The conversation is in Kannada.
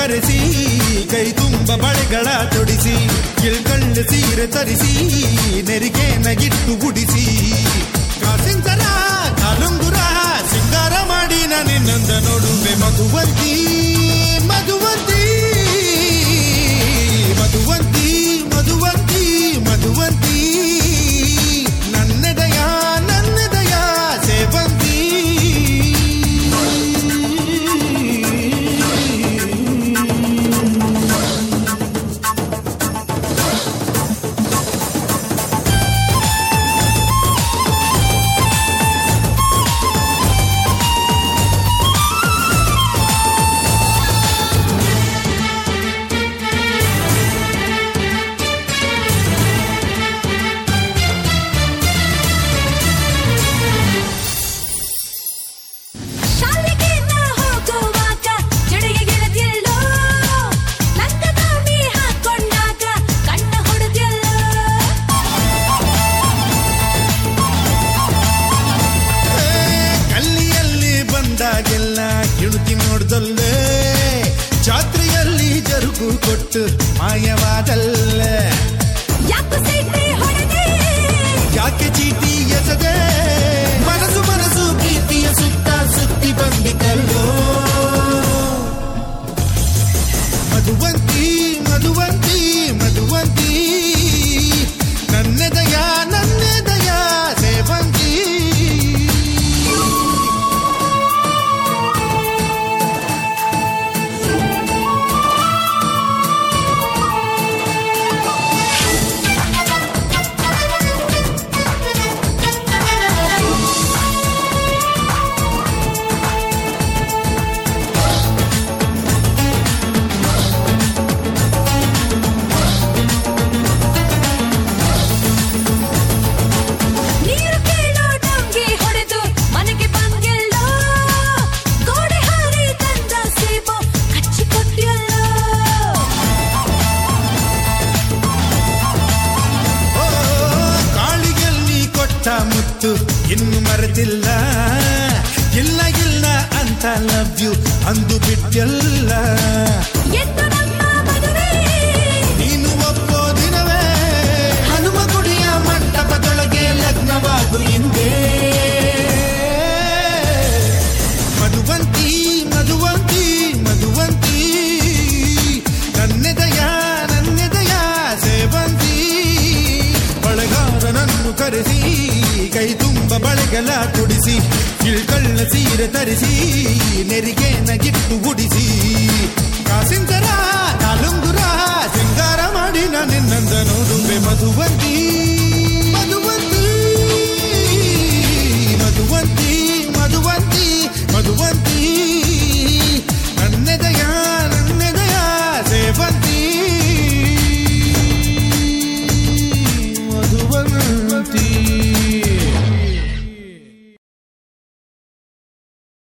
ಕರೆಸಿ ಕೈ ತುಂಬ ಬಳೆಗಳ ತೊಡಿಸಿ ಇಳ್ಕಳ್ಳ ಸೀರೆ ತರಿಸಿ ನೆರಿಗೆ ನಗಿಟ್ಟು ಉಡಿಸಿ ಕಾಸಿಂತರ ಕಾಲುಂಗುರ ಸಿಂಗಾರ ಮಾಡಿ ನಿನ್ನಂದ ನೋಡುವೆ ಮಧುವಂತಿ ಮಧುವಂತಿ ಮಧುವಂತಿ ಮಧುವಂತಿ ಮಧುವಂತಿ ನನ್ನದಯ ನನ್ನದಯ ಸೇವಂತಿ ಶಾಲೆಗೆ ನಾ ಹೋಗುವಾಗ ಜಡೆಗೆ ಗೆಳತಿಯಲ್ಲೋ ನನ್ನ ದಾಡಿ ಹಾಕೊಂಡಾಗ ಕಣ್ಣ ಹೊಡೆದ್ಯಲ್ಲೋ ಕಲ್ಲಿಯಲ್ಲಿ ಬಂದಾಗೆಲ್ಲ ಕಿಣುಕಿ ನೋಡ್ದಲ್ಲೇ ಜಾತ್ರೆಯಲ್ಲಿ ಜರುಗು ಕೊಟ್ಟು ಮಾಯವಾದಲ್ಲ ಯಾಕೆ ಸೈತೆ ಹೊಡೆದೆ ಯಾಕೆ ಚೀಟಿ ಎಸದೆ ಮನಸ್ಸು ಮನಸ್ಸು ಪ್ರೀತಿಯ ಸುತ್ತ ಸುತ್ತಿ ಬಂದಿದ್ದಲ್ಲೋ ಮಧುವಂತಿ ಮಧುವಂತಿ ಮಧುವಂತಿ ನನ್ನೆದಯ ನನ್ನೆದಯ ಸೇವಂತಿ ನೀರು ಕೇಳೋ ಡಂಗಿ ಹೊಡೆದು ಮನೆಗೆ ಬಂಗೆಲ್ಲೋ ಗೋಡೆ ಹಾರಿ ತಂದ ಸೇಬು ಕಚ್ಚಿ ಕೊಟ್ಟಿಯಲ್ಲೋ ಓ, ಕಾಳಿಗೆಲ್ಲಿ ಕೊಟ್ಟ ಮುತ್ತು ಇನ್ನು ಮರೆತಿಲ್ಲ ಇಲ್ಲ ಇಲ್ಲ ಅಂತ ಲವ್ ಯು ಅಂದು ಬಿಟ್ಟಲ್ಲ ಎಂದು ನಮ್ಮ ಮದುವೆ ನೀನು ಒಪ್ಪೋ ದಿನವೇ ಹನುಮ ಗುಡಿಯ ಮಂಟಪದೊಳಗೆ ಲಗ್ನವಾಗು ಹಿಂದೆ ಮಧುವಂತಿ ಮಧುವಂತಿ ಮಧುವಂತಿ ನನ್ನೆದಯ ನನ್ನೆದಯ ಸೇವಂತಿ ಬಳಗಾರನನ್ನು ಕರೆಸಿ ಕೈ ತುಂಬ ಬಳೆಗಳ ಕೊಡಿಸಿ ಇಳ್ಕಳ್ಳ ಸೀರೆ ತರಿಸಿ ನೆರಿಗೆ ನಗಿಟ್ಟು ಉಡಿಸಿ ಕಾಸಿಂತರ ಕಾಲುಂಗುರ ಸಿಂಗಾರ ಮಾಡಿ ನಿನ್ನಂದ ನೋಡುವೆ ಮಧುವಂತಿ